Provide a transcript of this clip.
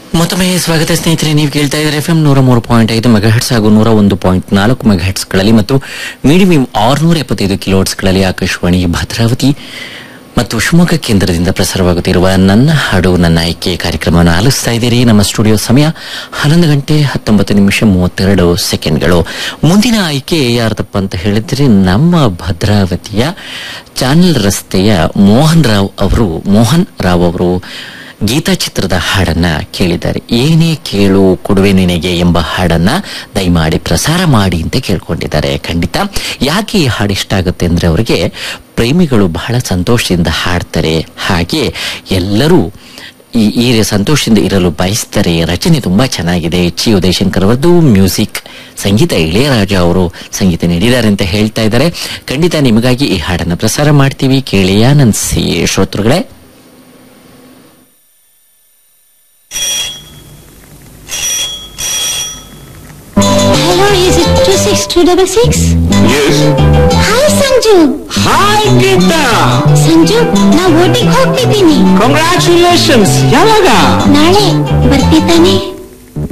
ಮತ್ತೊಮ್ಮೆ ಸ್ವಾಗತ ಸ್ನೇಹಿತರೆ ನೀವು ಕೇಳ್ತಾ ಇದ್ದಾರೆ ಎಫ್ ಎಂ ನೂರ ಮೂರು ಪಾಯಿಂಟ್ ಐದು ಮೆಗಾಹೆಟ್ಸ್ ಹಾಗೂ ನೂರ ಒಂದು ಪಾಯಿಂಟ್ ನಾಲ್ಕು ಮೆಗಾಹೆಟ್ಸ್ಗಳಲ್ಲಿ ಮತ್ತು ಮೀಡಿಯಂ ಆರುನೂರ ಎಪ್ಪತ್ತೈದು ಕಿಲೋಟ್ಸ್ಗಳಲ್ಲಿ ಆಕಾಶವಾಣಿ ಭದ್ರಾವತಿ ಮತ್ತು ಶಿವಮೊಗ್ಗ ಕೇಂದ್ರದಿಂದ ಪ್ರಸಾರವಾಗುತ್ತಿರುವ ನನ್ನ ಹಾಡು ನನ್ನ ಆಯ್ಕೆ ಕಾರ್ಯಕ್ರಮವನ್ನು ಆಲಿಸ್ತಾ ಇದ್ದೀರಿ ನಮ್ಮ ಸ್ಟುಡಿಯೋ ಸಮಯ ಹನ್ನೊಂದು ಗಂಟೆ ಹತ್ತೊಂಬತ್ತು ನಿಮಿಷ ಮೂವತ್ತೆರಡು ಸೆಕೆಂಡ್ಗಳು ಮುಂದಿನ ಆಯ್ಕೆ ಯಾರ್ದಪ್ಪ ಅಂತ ಹೇಳಿದ್ರೆ ನಮ್ಮ ಭದ್ರಾವತಿಯ ಚಾನಲ್ ರಸ್ತೆಯ ಮೋಹನ್ ರಾವ್ ಅವರು ಮೋಹನ್ ರಾವ್ ಅವರು ಗೀತಾ ಚಿತ್ರದ ಹಾಡನ್ನ ಕೇಳಿದ್ದಾರೆ ಏನೇ ಕೇಳು ಕೊಡುವೆ ನಿನಗೆ ಎಂಬ ಹಾಡನ್ನ ದಯಮಾಡಿ ಪ್ರಸಾರ ಮಾಡಿ ಅಂತ ಕೇಳ್ಕೊಂಡಿದ್ದಾರೆ ಖಂಡಿತ ಯಾಕೆ ಈ ಹಾಡು ಇಷ್ಟ ಆಗುತ್ತೆ ಅಂದ್ರೆ ಅವರಿಗೆ ಪ್ರೇಮಿಗಳು ಬಹಳ ಸಂತೋಷದಿಂದ ಹಾಡ್ತಾರೆ ಹಾಗೆ ಎಲ್ಲರೂ ಈ ಈ ಸಂತೋಷದಿಂದ ಇರಲು ಬಯಸ್ತಾರೆ ರಚನೆ ತುಂಬಾ ಚೆನ್ನಾಗಿದೆ ಚಿ ಉದಯಶಂಕರ್ ಅವರದ್ದು ಮ್ಯೂಸಿಕ್ ಸಂಗೀತ ಇಳೆಯರಾಜ ಅವರು ಸಂಗೀತ ನೀಡಿದ್ದಾರೆ ಅಂತ ಹೇಳ್ತಾ ಇದ್ದಾರೆ ಖಂಡಿತ ನಿಮಗಾಗಿ ಈ ಹಾಡನ್ನ ಪ್ರಸಾರ ಮಾಡ್ತೀವಿ ಕೇಳಿಯ ನನ್ಸಿ ಶ್ರೋತೃಗಳೇ Hello, is it 26266? Yes. Hi, Sanju hi Geetha Sanju ನಾ ಓಟಿಗೆ ಹೋಗ್ತಿದ್ದೀನಿ ಕಂಗ್ರ್ಯಾಚುಲೇಷನ್ಸ್ ಯಾವಾಗ ನಾಳೆ ಬರ್ತಿದ್ದಾನೆ